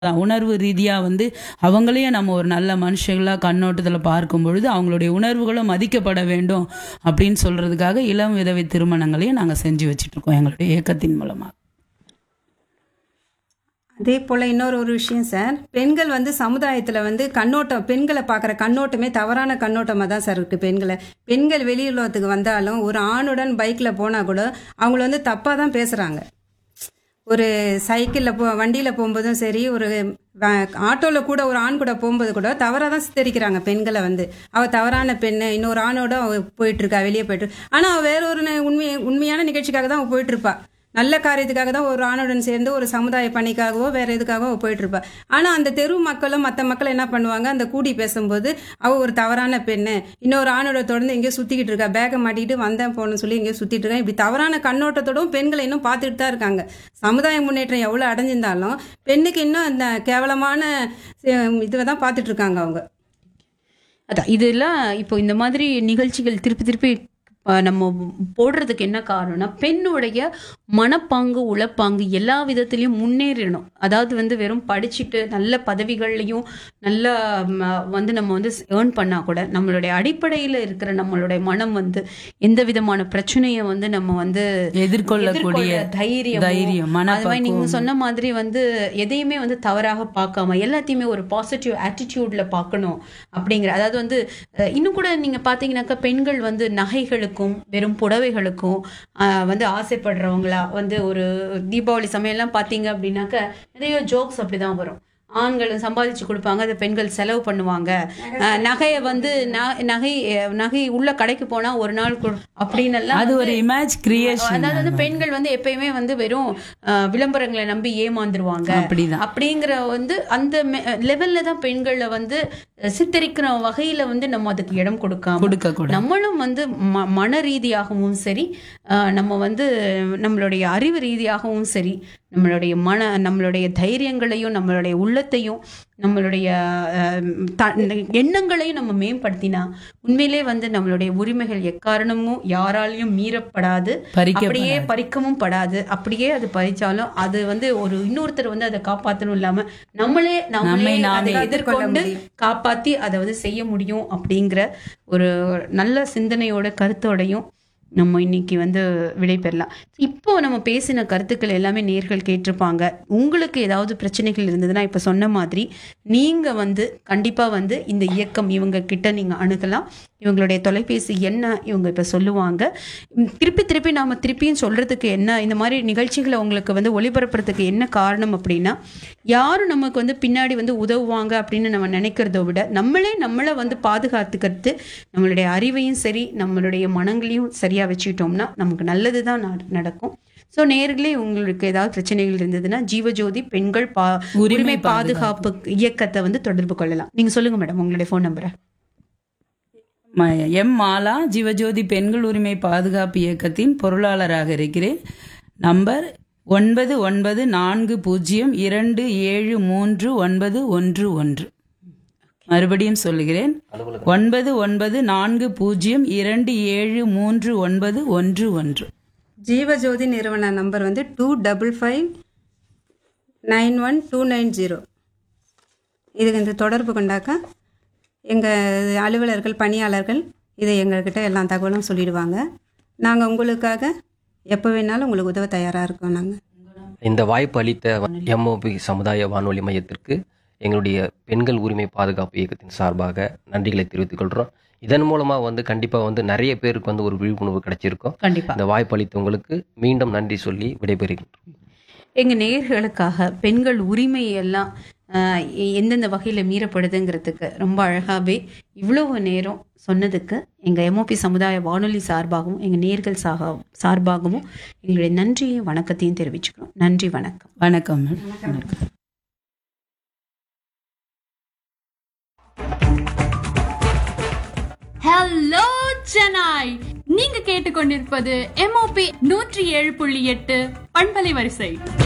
அதான் உணர்வு ரீதியா வந்து அவங்களையும் நம்ம ஒரு நல்ல மனுஷங்களா கண்ணோட்டத்துல பார்க்கும் பொழுது அவங்களுடைய உணர்வுகளும் மதிக்கப்பட வேண்டும் அப்படின்னு சொல்றதுக்காக இளம் விதவை திருமணங்களையும் நாங்க செஞ்சு வச்சிட்டு இருக்கோம் எங்களுடைய இயக்கத்தின் மூலமா அதே போல் இன்னொரு ஒரு விஷயம் சார் பெண்கள் வந்து சமுதாயத்தில் வந்து கண்ணோட்டம் பெண்களை பார்க்குற கண்ணோட்டமே தவறான கண்ணோட்டமாக தான் சார் இருக்குது பெண்களை பெண்கள் வெளியுலகத்துக்கு வந்தாலும் ஒரு ஆணுடன் பைக்கில் போனால் கூட அவங்கள வந்து தப்பாக தான் பேசுகிறாங்க ஒரு சைக்கிளில் போ வண்டியில் போகும்போதும் சரி ஒரு ஆட்டோவில் கூட ஒரு ஆண் கூட போகும்போது கூட தவறாக தான் சித்தரிக்கிறாங்க பெண்களை வந்து அவள் தவறான பெண்ணு இன்னொரு ஆணோட அவள் போயிட்டுருக்கா வெளியே போயிட்டு ஆனால் அவள் வேற ஒரு நி- உண்மை உண்மையான நிகழ்ச்சிக்காக தான் அவள் போயிட்டுருப்பா நல்ல காரியத்துக்காக தான் ஒரு ஆணுடன் சேர்ந்து ஒரு சமுதாய பணிக்காகவோ வேற எதுக்காகவோ அவ போயிட்டு இருப்பா ஆனா அந்த தெரு மக்களும் மற்ற மக்கள் என்ன பண்ணுவாங்க அந்த கூடி பேசும்போது அவ ஒரு தவறான பெண்ணு இன்னொரு ஆணோட தொடர்ந்து எங்கேயோ சுத்திக்கிட்டு இருக்கா பேக்கை மாட்டிட்டு வந்தேன் போகணும்னு சொல்லி எங்கேயோ சுத்திட்டு இருக்கா இப்படி தவறான கண்ணோட்டத்தோடும் பெண்களை இன்னும் பார்த்துட்டு தான் இருக்காங்க சமுதாய முன்னேற்றம் எவ்வளவு அடைஞ்சிருந்தாலும் பெண்ணுக்கு இன்னும் அந்த கேவலமான இதுவை தான் பார்த்துட்டு இருக்காங்க அவங்க அதான் இதெல்லாம் இப்போ இந்த மாதிரி நிகழ்ச்சிகள் திருப்பி திருப்பி அஹ், நம்ம போடுறதுக்கு என்ன காரணம்னா பெண்ணுடைய மனப்பாங்கு உளப்பாங்கு எல்லா விதத்திலையும் முன்னேறணும் அதாவது வந்து வெறும் படிச்சுட்டு நல்ல பதவிகள்லையும் நல்ல ம், வந்து நம்ம வந்து ஏர்ன் பண்ணா கூட நம்மளுடைய அடிப்படையில் இருக்கிற நம்மளுடைய மனம் வந்து எந்த விதமான பிரச்சனையை வந்து நம்ம வந்து எதிர்கொள்ளக்கூடிய எதிர்கொள்ள தைரியம் தைரியம், அது மாதிரி நீங்க மனப்பக்குவம். சொன்ன மாதிரி வந்து எதையுமே வந்து தவறாக பார்க்காம எல்லாத்தையுமே ஒரு பாசிட்டிவ் ஆட்டிடியூட்ல பார்க்கணும் அப்படிங்கிற அதாவது வந்து அஹ், இன்னும் கூட நீங்க பாத்தீங்கன்னாக்கா பெண்கள் வந்து நகைகளுக்கும் வெறும் புடவைகளுக்கும் அஹ், வந்து ஆசைப்படுறவங்களா வந்து ஒரு தீபாவளி சமயம்லாம் பாத்தீங்க அப்படின்னாக்க நிறைய ஜோக்ஸ் அப்படிதான் வரும் ஆண்கள் சம்பாதிச்சு கொடுப்பாங்க அதை பெண்கள் செலவு பண்ணுவாங்க அஹ், நகையை வந்து ந- நகை அஹ், நகை உள்ள கடைக்கு போனா ஒரு நாள் கொடு- அப்படின்னு எல்லாம் அது ஒரு வந்து- இமேஜ் கிரியேஷன் அதாவது வந்து பெண்கள் வந்து எப்பயுமே வந்து வெறும் அஹ், விளம்பரங்களை நம்பி ஏமாந்துருவாங்க அப்படிதான் அப்படிங்கிற வந்து அந்த லெவல்ல தான் பெண்களை வந்து அஹ், சித்தரிக்கிற வகையில வந்து நம்ம அதுக்கு இடம் கொடுக்காம கொடுக்க கூட நம்மளும் வந்து ம- மன ரீதியாகவும் சரி அஹ், நம்ம வந்து நம்மளுடைய அறிவு ரீதியாகவும் சரி நம்மளுடைய மன நம்மளுடைய தைரியங்களையும் நம்மளுடைய உள்ளத்தையும் நம்மளுடைய அஹ், த- எண்ணங்களையும் நம்ம மேம்படுத்தினா உண்மையிலே வந்து நம்மளுடைய உரிமைகள் எக்காரணமும் யாராலையும் மீறப்படாது பறிக்கப்படாது. அப்படியே பறிக்கவும் படாது அப்படியே அது பறிச்சாலும் அது வந்து ஒரு இன்னொருத்தர் வந்து அதை காப்பாற்றணும் இல்லாம நம்மளே நம்மளே நம்மை நாமே அதை எதிர்கொண்டு முடியும். காப்பாத்தி அதை வந்து செய்ய முடியும் அப்படிங்கிற ஒரு நல்ல சிந்தனையோட கருத்தோடையும் நம்ம இன்னைக்கு வந்து விடை பெறலாம் இப்போ நம்ம பேசின கருத்துக்கள் எல்லாமே நேர்கள் கேட்டிருப்பாங்க உங்களுக்கு ஏதாவது பிரச்சனைகள் இருந்ததுன்னா இப்போ சொன்ன மாதிரி நீங்க வந்து கண்டிப்பா வந்து இந்த இயக்கம் இவங்க கிட்ட நீங்க அணுகலாம் இவங்களுடைய தொலைபேசி என்ன இவங்க இப்ப சொல்லுவாங்க உம், திருப்பி திருப்பி நாம திருப்பியும் சொல்றதுக்கு என்ன இந்த மாதிரி நிகழ்ச்சிகளை உங்களுக்கு வந்து ஒளிபரப்புறதுக்கு என்ன காரணம் அப்படின்னா யாரும் நமக்கு வந்து பின்னாடி வந்து உதவுவாங்க அப்படின்னு நம்ம நினைக்கிறத விட நம்மளே நம்மளை வந்து பாதுகாத்துக்கிறது நம்மளுடைய அறிவையும் சரி நம்மளுடைய மனங்களையும் சரியா வச்சுக்கிட்டோம்னா நமக்கு நல்லது தான் நடக்கும் ஸோ நேர்களே உங்களுக்கு ஏதாவது பிரச்சனைகள் இருந்ததுன்னா ஜீவஜோதி பெண்கள் பா உரிமை உரிமை பாதுகாப்பு இயக்கத்தை வந்து தொடர்பு கொள்ளலாம் நீங்க சொல்லுங்க மேடம் உங்களுடைய ஃபோன் நம்பரை ம- எம் மாலா ஜீவஜோதி பெண்கள் உரிமை பாதுகாப்பு இயக்கத்தின் பொருளாளராக இருக்கிறேன் நம்பர் ஒன்பது ஒன்பது நான்கு பூஜ்ஜியம் இரண்டு ஏழு மூன்று ஒன்பது ஒன்று ஒன்று மறுபடியும் சொல்லுகிறேன் ஒன்பது ஒன்பது நான்கு பூஜ்ஜியம் இரண்டு ஏழு மூன்று ஒன்பது ஒன்று ஒன்று ஜீவஜோதி நிறுவன நம்பர் வந்து two double five nine one two nine zero இதுக்கு இந்த தொடர்பு கொண்டாக்கா எங்கள் அலுவலர்கள் பணியாளர்கள் இதை எங்கள்கிட்ட எல்லா தகவலும் சொல்லிடுவாங்க நாங்கள் உங்களுக்காக எப்போ வேணாலும் உங்களுக்கு உதவ தயாராக இருக்கோம் நாங்கள் இந்த வாய்ப்பு அளித்த எம்ஓபி சமுதாய வானொலி மையத்திற்கு எங்களுடைய பெண்கள் உரிமை பாதுகாப்பு இயக்கத்தின் சார்பாக நன்றிகளை தெரிவித்துக் கொள்கிறோம் இதன் மூலமாக வந்து கண்டிப்பாக வந்து நிறைய பேருக்கு வந்து ஒரு விழிப்புணர்வு கிடைச்சிருக்கும் கண்டிப்பா இந்த வாய்ப்பு அளித்தவங்களுக்கு மீண்டும் நன்றி சொல்லி விடைபெறுகின்றோம் எங்க நேயர்களுக்காக பெண்கள் உரிமை எல்லாம் ஆஹ், எ- எந்தெந்த வகையில மீறப்படுதுங்கிறதுக்கு ரொம்ப அழகாவே இவ்வளவு நேரம் சொன்னதுக்கு எங்க எம்ஓபி சமுதாய வானொலி சார்பாகவும் எங்க நேர்கள் சாக சார்பாகவும் எங்களுடைய நன்றியையும் வணக்கத்தையும் தெரிவிச்சுக்கிறோம் நன்றி வணக்கம் வணக்கம் மேம் வணக்கம் ஹலோ சென்னாய் நீங்க கேட்டுக்கொண்டிருப்பது எம்ஓபி நூற்றி ஏழு புள்ளி எட்டு பண்பலை வரிசை